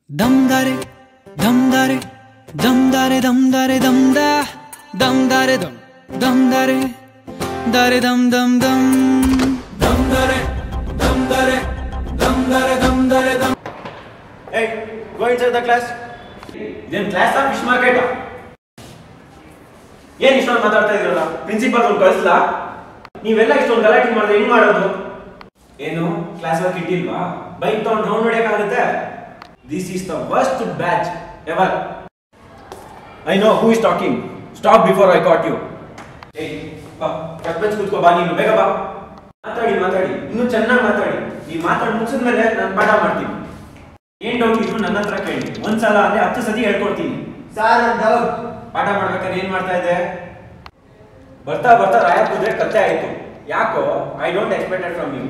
ದಮ್ದಾರೆ ದಮ್ದಾರೆ ದಮ್ದಾರೆ ದಮ್ದಾರೆ ದಮ್ದ ದಮ್ದಾರೆ ದಮ್ ದಮ್ದಾರೆ ದಾರೆ ದಮ್ ದಮ್ ದಮ್ ದಮ್ದಾರೆ ದಮ್ದಾರೆ ದಮ್ದಾರೆ ದಮ್ದಾರೆ ದಮ್ Hey, go inside the class. ಇದೇನ್ ಕ್ಲಾಸ್ ಆ ಫಿಶ್ ಮಾರ್ಕೆಟ್ ಏನ್ ಇಷ್ಟೊಂದು ಮಾತಾಡ್ತಾ ಇದೀರಲ್ಲ ಪ್ರಿನ್ಸಿಪಲ್ ಅವ್ರು ಕಳಿಸ್ಲಾ ನೀವೆಲ್ಲ ಇಷ್ಟೊಂದು ಗಲಾಟೆ ಮಾಡಿದ್ರೆ ಹೆಂಗ್ ಮಾಡೋದು ಏನು ಕ್ಲಾಸ್ ವರ್ಕ್ ಇಟ್ಟಿಲ್ವಾ ಬೈಕ್ ತಗೊಂಡು ರೌಂಡ್ ಹೊಡೆಯಕ್ಕಾಗುತ್ತೆ this is the worst batch ever I know who is talking stop before I caught you ಏಯ್ ಬಾ ಬೆಂಚ್ ಕೂತ್ಕೋ ಬಾ ನೀನು ಬೇಗ ಬಾ ಮಾತಾಡಿ ಮಾತಾಡಿ ಇನ್ನೂ ಚೆನ್ನಾಗಿ ಮಾತಾಡಿ ನೀವು ಮಾತಾಡಿ ಮುಗಿಸಿದ್ಮೇಲೆ ನಾನು ಪಾಠ ಮಾಡ್ತೀನಿ ಏನ್ ಡೌಟ್ ಇದ್ರು ನನ್ನ ಹತ್ರ ಕೇಳಿ ಒಂದ್ಸಲ ಅಂದ್ರೆ ಹತ್ತು ಸತಿ ಹೇಳ್ಕೊಡ್ತೀನಿ ಸರ್ ನನ್ನ ಡೌಟ್ ಪಾಠ ಮಾಡ್ಬೇಕಾದ್ರೆ ಏನ್ ಮಾಡ್ತಾ ಇದ್ದೆ ಬರ್ತಾ ಬರ್ತಾ ರಾಯ ಕುದ್ರೆ ಕತ್ತೆ ಆಯ್ತು ಯಾಕೋ I don't expected from you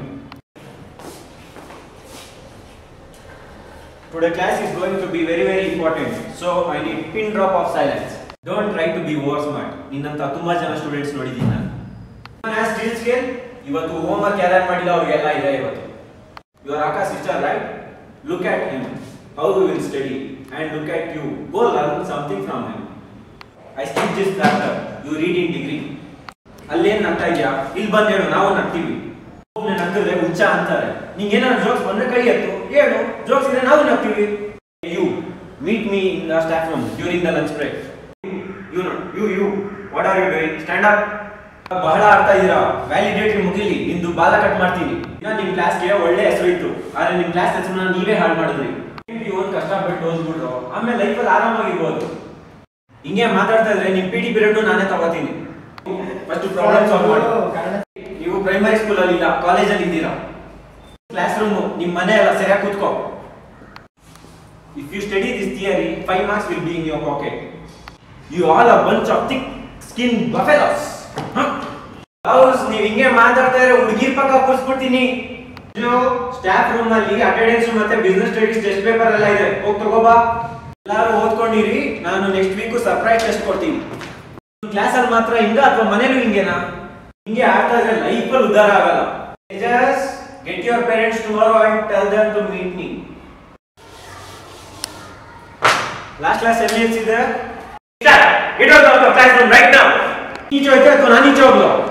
today class is going to be very very important so I need pin drop of silence don't try to be over smart ನಿನ್ನಂತ ತುಂಬಾ ಜನ ಸ್ಟೂಡೆಂಟ್ಸ್ ನೋಡಿದ್ದೀನಿ ನಾನು ಸ್ಟಿಲ್ ಸ್ಕೇಲ್ ಇವತ್ತು ಹೋಮ್ ವರ್ಕ್ ಯಾರ್ಯಾರು ಮಾಡಿಲ್ಲ ಅವ್ರಿಗೆಲ್ಲ ಇದೆ ಇವತ್ತು ಯುವರ್ ಅಕ್ಕ sister right look at him how you will study and look at you go learn something from him I stick this chapter you read in degree ಅಲ್ಲೇನ್ ನಗ್ತಾ ಇದೆಯಾ ಇಲ್ಲಿ ಬಂದು ಹೇಳು ನಾವು ನಗ್ತೀವಿ ಒಬ್ಬನೇ ನಗ್ತಿದ್ರೆ ಹುಚ್ಚ ಅಂತಾರೆ ನಿಂಗೆ ಏನಾದ್ರು ಜೋಕ್ಸ್ ಬಂದ್ರೆ ಕೈ ಎತ್ತು ಹೇಳು ಜೋಕ್ಸ್ ಇದ್ರೆ ನಾವು ನಗ್ತೀವಿ you meet me in the staff room during the lunch break you know you you what are you doing stand up ಬಹಳ ಆಡ್ತಾ ಇದ್ದೀರಾ ವ್ಯಾಲಿಡೇಟರಿ ಮುಗಿಲಿ ನಿಮ್ದು ಬಾಲ ಕಟ್ ಮಾಡ್ತೀನಿ ಈಗ ನಿಮ್ ಕ್ಲಾಸ್ಗೆ ಒಳ್ಳೆ ಹೆಸರು ಇತ್ತು ಆದ್ರೆ ನಿಮ್ ಕ್ಲಾಸ್ ಹೆಸರನ್ನ ನೀವೇ ಹಾಳು ಮಾಡಿದ್ರಿ ಒಂದು ಕಷ್ಟಪಟ್ಟು ಓದ್ಬಿಟ್ರು ಆಮೇಲೆ ಲೈಫಲ್ಲಿ ಆರಾಮಾಗಿರ್ಬೋದು ಹಿಂಗೆ ಮಾತಾಡ್ತಾ ಇದ್ರೆ ನಿಮ್ ಪಿ ಡಿ ಪೀರಿಯಡ್ ನಾನೇ ತಗೋತೀನಿ ಫಸ್ಟ್ ಪ್ರಾಬ್ಲಮ್ ಸಾಲ್ವ್ ಮಾಡಿ ನೀವು ಪ್ರೈಮರಿ ಸ್ಕೂಲ್ ಅಲ್ಲಿ ಇಲ್ಲ ಕಾಲೇಜಲ್ಲಿ ಇದ್ದೀರಾ ಕ್ಲಾಸ್ ರೂಮ್ ನಿಮ್ ಮನೆ ಎಲ್ಲ ಸರಿಯಾಗಿ ಕೂತ್ಕೋ if you study this theory five marks will be in your pocket you all a bunch of thick skin buffaloes ಹೌಸ್ ನೀವ್ ಹಿಂಗೆ ಮಾತಾಡ್ತಾ ಇದ್ರೆ ಹುಡುಗಿರ್ ಪಕ್ಕ ಕೂರಿಸ್ಬಿಡ್ತೀನಿ ಸ್ಟಾಫ್ ರೂಮ್ ಅಲ್ಲಿ ಅಟೆಂಡೆನ್ಸ್ ಮತ್ತೆ ಬಿಸ್ನೆಸ್ ಸ್ಟಡೀಸ್ ಟೆಸ್ಟ್ ಪೇಪರ್ ಎಲ್ಲ ಇದೆ ಹೋಗಿ ತಗೋಬಾ ಎಲ್ಲಾರು ಓದ್ಕೊಂಡಿರಿ ನಾನು ನೆಕ್ಸ್ಟ್ ವೀಕ್ ಸರ್ಪ್ರೈಸ್ ಟೆಸ್ಟ್ ಕೊಡ್ತೀನಿ ಕ್ಲಾಸ್ ಅಲ್ಲಿ ಮಾತ್ರ ಹಿಂಗ ಅಥವಾ ಮನೇಲೂ ಹಿಂಗೇನಾ ಹಿಂಗೆ ಆಡ್ತಾ ಇದ್ರೆ ಲೈಫ್ ಅಲ್ಲಿ ಉದ್ಧಾರ ಆಗಲ್ಲ just get your parents tomorrow and tell them to meet me last class ಎಲ್ಲಿ ಇದೆ get out of the classroom right now ಈಚೆ ಹೋಯ್ತಾ ಅಥವಾ ನಾನು ಈಚೆ ಹೋಗ್ಲೋ